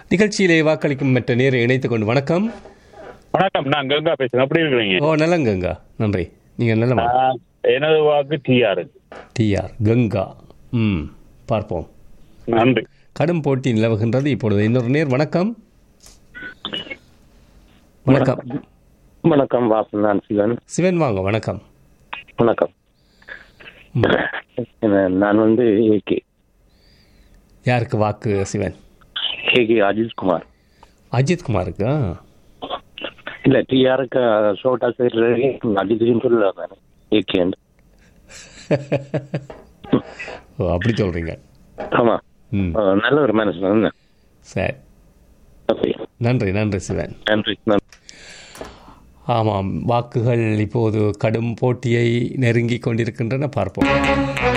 நிகழ்ச்சியிலே வாக்களிக்கும் மற்ற நேரை இணைத்துக் கொண்டு வணக்கம் வணக்கம் நான் கங்கா பேசுறேன் எப்படி இருக்கிறீங்க ஓ நலங்கங்கா நன்றி நீங்கள் நல்ல நான் எனது வாக்கு டிஆர் டிஆர் கங்கா ம் பார்ப்போம் நன்றி கடும் போட்டி நிலவுகின்றது இப்பொழுது இன்னொரு நேர் வணக்கம் வணக்கம் வணக்கம் வாசன் நான் சிவன் சிவன் வாங்க வணக்கம் வணக்கம் என்ன- நான் வந்து ஏகே யாருக்கு வாக்கு சிவன் ஏகே அஜித் குமார் அஜித் குமாருக்கு இல்ல டிஆருக்கு ஷோட்டா சைடு அஜித்னு சொல்லலாம் ஏகே ஓ அப்படி சொல்றீங்க ஆமா ம் அஹ், நல்ல ஒரு மனுஷன் சரி ஓகே நன்றி நன்றி சிவன் நன்றி நன்றி ஆமாம் வாக்குகள் இப்போது கடும் போட்டியை நெருங்கி கொண்டிருக்கின்றன பார்ப்போம்